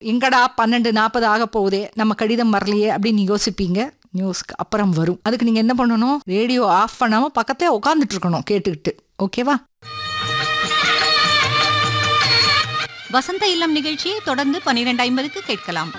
எங்கடா பன்னெண்டு நாற்பது ஆக போகுதே நம்ம கடிதம் வரலையே அப்படின்னு யோசிப்பீங்க நியூஸ்க்கு அப்புறம் வரும் அதுக்கு நீங்க என்ன பண்ணணும் ரேடியோ ஆஃப் பண்ணாம பக்கத்தே உட்காந்துட்டு இருக்கணும் கேட்டுக்கிட்டு ஓகேவா வசந்த இல்லம் நிகழ்ச்சியை தொடர்ந்து பன்னிரண்டு ஐம்பதுக்கு கேட்கலாம்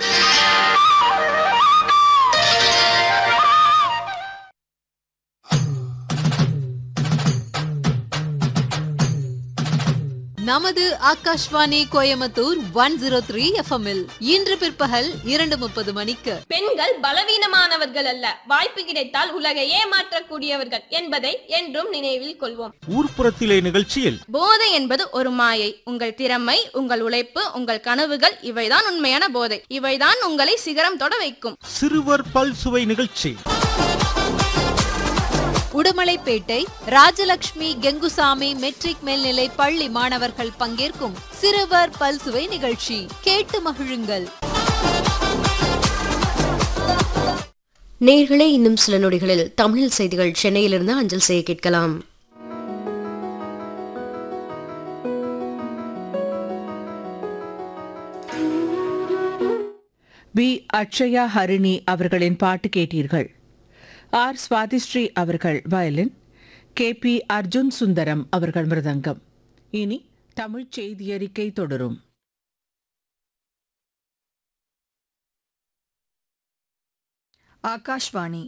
நமது Akashvani Coimbatore one zero three எஃப்எம்இல் இன்று பிற்பகல் இரண்டு முப்பது மணிக்கு பெண்கள் பலவீனமானவர்கள் அல்ல வாய்ப்பு கிடைத்தால் உலகை ஏமாற்றக்கூடியவர்கள் என்பதை என்றும் நினைவில் கொள்வோம் ஊர்ப்புறத்திலே நிகழ்ச்சியில் போதை என்பது ஒரு மாயை உங்கள் திறமை உங்கள் உழைப்பு உங்கள் கனவுகள் இவைதான் உண்மையான போதை இவைதான் உங்களை சிகரம் தொட வைக்கும் சிறுவர் பல்சுவை நிகழ்ச்சி உடுமலைப்பேட்டை ராஜலட்சுமி கெங்குசாமி மெட்ரிக் மேல்நிலை பள்ளி மாணவர்கள் பங்கேற்கும் சிறுவர் பல்சுவை நிகழ்ச்சி கேட்டு மகிழுங்கள் நேர்களே இன்னும் சில நொடிகளில் தமிழ் செய்திகள் சென்னையிலிருந்து அஞ்சல் செய்ய கேட்கலாம் பி அக்ஷயா ஹரிணி அவர்களின் பாட்டு கேட்டீர்கள் ஆர் சுவாதிஸ்ரீ அவர்கள் violin K P Arjun Sundaram அவர்கள் மிருதங்கம் இனி தமிழ் செய்தியறிக்கை தொடரும் ஆகாஷ்வாணி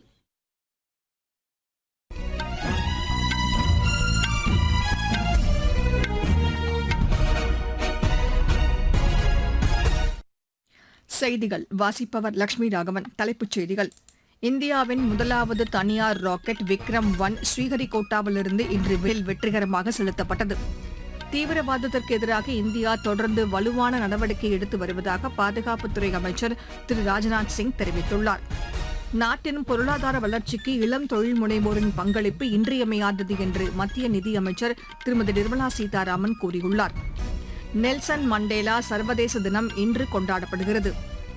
செய்திகள் வாசிப்பவர் லட்சுமி ராகவன் தலைப்புச் செய்திகள் இந்தியாவின் முதலாவது தனியார் ராக்கெட் விக்ரம் ஒன் ஸ்ரீஹரிகோட்டாவிலிருந்து இன்று வில் வெற்றிகரமாக செலுத்தப்பட்டது தீவிரவாதத்திற்கு எதிராக இந்தியா தொடர்ந்து வலுவான நடவடிக்கை எடுத்து வருவதாக பாதுகாப்புத்துறை அமைச்சர் திரு ராஜ்நாத் சிங் தெரிவித்துள்ளார் நாட்டின் பொருளாதார வளர்ச்சிக்கு இளம் தொழில் முனைவோரின் பங்களிப்பு இன்றியமையாதது என்று மத்திய நிதியமைச்சர் திருமதி நிர்மலா சீதாராமன் கூறியுள்ளார் நெல்சன் மண்டேலா சர்வதேச தினம் இன்று கொண்டாடப்படுகிறது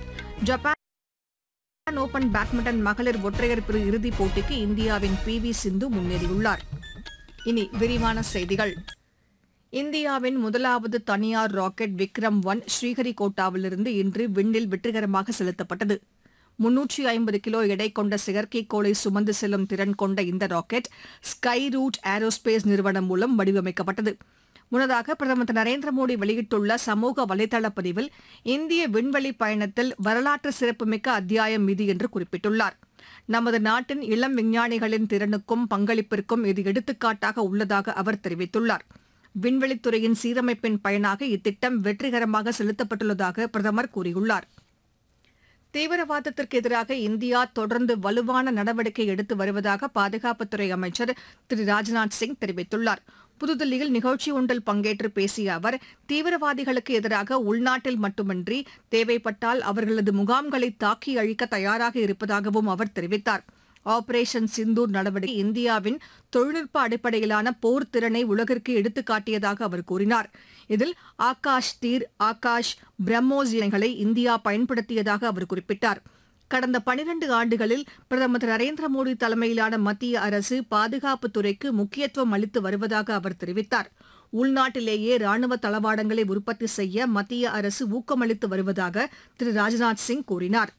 ஜப்பான் ஓபன் பேட்மிண்டன் மகளிர் ஒற்றையர் பிரிவு இறுதிப் போட்டிக்கு இந்தியாவின் பி வி சிந்து முன்னேறியுள்ளார் இனி விரிவான செய்திகள் இந்தியாவின் முதலாவது தனியார் ராக்கெட் விக்ரம் ஒன் ஸ்ரீஹரிகோட்டாவிலிருந்து இன்று விண்ணில் வெற்றிகரமாக செலுத்தப்பட்டது முன்னூற்றி ஐம்பது கிலோ எடை கொண்ட செயற்கைக்கோளை சுமந்து செல்லும் திறன் கொண்ட இந்த ராக்கெட் ஸ்கை ரூட் ஏரோஸ்பேஸ் நிறுவனம் மூலம் வடிவமைக்கப்பட்டது முன்னதாக பிரதமர் திரு நரேந்திர மோடி வெளியிட்டுள்ள சமூக வலைதள பதிவில் இந்திய விண்வெளி பயணத்தில் வரலாற்று சிறப்புமிக்க அத்தியாயம் இது என்று குறிப்பிட்டுள்ளார் நமது நாட்டின் இளம் விஞ்ஞானிகளின் திறனுக்கும் பங்களிப்பிற்கும் இது எடுத்துக்காட்டாக உள்ளதாக அவர் தெரிவித்துள்ளார் விண்வெளித்துறையின் சீரமைப்பின் பயனாக இத்திட்டம் வெற்றிகரமாக செலுத்தப்பட்டுள்ளதாக பிரதமர் கூறியுள்ளார் தீவிரவாதத்திற்கு எதிராக இந்தியா தொடர்ந்து வலுவான நடவடிக்கை எடுத்து வருவதாக பாதுகாப்புத்துறை அமைச்சர் திரு ராஜ்நாத் சிங் தெரிவித்துள்ளார் புதுதில்லியில் நிகழ்ச்சி ஒன்றில் பங்கேற்று பேசிய அவர் தீவிரவாதிகளுக்கு எதிராக உள்நாட்டில் மட்டுமின்றி தேவைப்பட்டால் அவர்களது முகாம்களை தாக்கி அழிக்க தயாராக இருப்பதாகவும் அவர் தெரிவித்தார் ஆபரேஷன் சிந்தூர் நடவடிக்கை இந்தியாவின் தொழில்நுட்ப அடிப்படையிலான போர் திறனை உலகிற்கு எடுத்துக்காட்டியதாக அவர் கூறினார் இதில் ஆகாஷ் தீர் ஆகாஷ் பிரம்மோஸ் இணைகளை இந்தியா பயன்படுத்தியதாக அவர் குறிப்பிட்டார் கடந்த பனிரண்டு ஆண்டுகளில் பிரதமர் திரு நரேந்திர மோடி தலைமையிலான மத்திய அரசு பாதுகாப்புத் துறைக்கு முக்கியத்துவம் அளித்து வருவதாக அவர் தெரிவித்தார் உள்நாட்டிலேயே ராணுவ தளவாடங்களை உற்பத்தி செய்ய மத்திய அரசு ஊக்கமளித்து வருவதாக திரு ராஜ்நாத் சிங் கூறினார்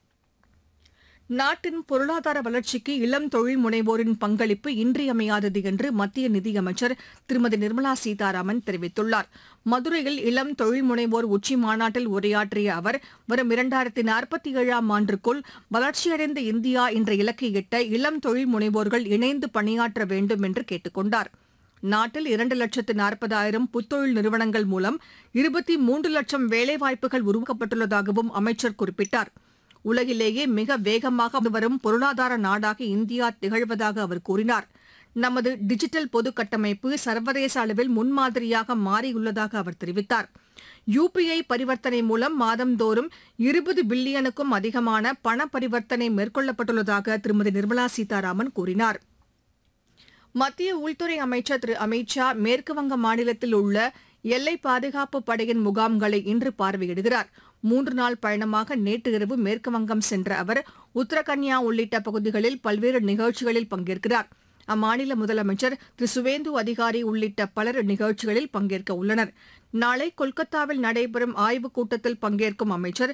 நாட்டின் பொருளாதார வளர்ச்சிக்கு இளம் தொழில் முனைவோரின் பங்களிப்பு இன்றியமையாதது என்று மத்திய நிதியமைச்சர் திருமதி நிர்மலா சீதாராமன் தெரிவித்துள்ளார் மதுரையில் இளம் தொழில் முனைவோர் உச்சி மாநாட்டில் உரையாற்றிய அவர் வரும் இரண்டாயிரத்தி நாற்பத்தி ஏழாம் ஆண்டிற்குள் வளர்ச்சியடைந்த இந்தியா என்ற இலக்கை எட்ட இளம் தொழில் முனைவோர்கள் இணைந்து பணியாற்ற வேண்டும் என்று கேட்டுக் கொண்டார் நாட்டில் இரண்டு லட்சத்து நாற்பதாயிரம் புத்தொழில் நிறுவனங்கள் மூலம் இருபத்தி மூன்று லட்சம் வேலைவாய்ப்புகள் உருவாக்கப்பட்டுள்ளதாகவும் அமைச்சர் குறிப்பிட்டார் உலகிலேயே மிக வேகமாக வரும் பொருளாதார நாடாக இந்தியா திகழ்வதாக அவர் கூறினார் நமது டிஜிட்டல் பொது கட்டமைப்பு சர்வதேச அளவில் முன்மாதிரியாக மாறியுள்ளதாக அவர் தெரிவித்தார் யுபிஐ பரிவர்த்தனை மூலம் மாதந்தோறும் இருபது பில்லியனுக்கும் அதிகமான பண பரிவர்த்தனை மேற்கொள்ளப்பட்டுள்ளதாக திருமதி நிர்மலா சீதாராமன் கூறினார் மத்திய உள்துறை அமைச்சர் திரு அமித்ஷா மேற்குவங்க மாநிலத்தில் உள்ள எல்லை பாதுகாப்பு படையின் முகாம்களை இன்று பார்வையிடுகிறார் மூன்று நாள் பயணமாக நேற்று இரவு மேற்குவங்கம் சென்ற அவர் உத்தரகன்யா உள்ளிட்ட பகுதிகளில் பல்வேறு நிகழ்ச்சிகளில் பங்கேற்கிறார் அம்மாநில முதலமைச்சர் திரு சுவேந்து அதிகாரி உள்ளிட்ட பலர் நிகழ்ச்சிகளில் பங்கேற்க உள்ளனர் நாளை கொல்கத்தாவில் நடைபெறும் ஆய்வுக் கூட்டத்தில் பங்கேற்கும் அமைச்சர்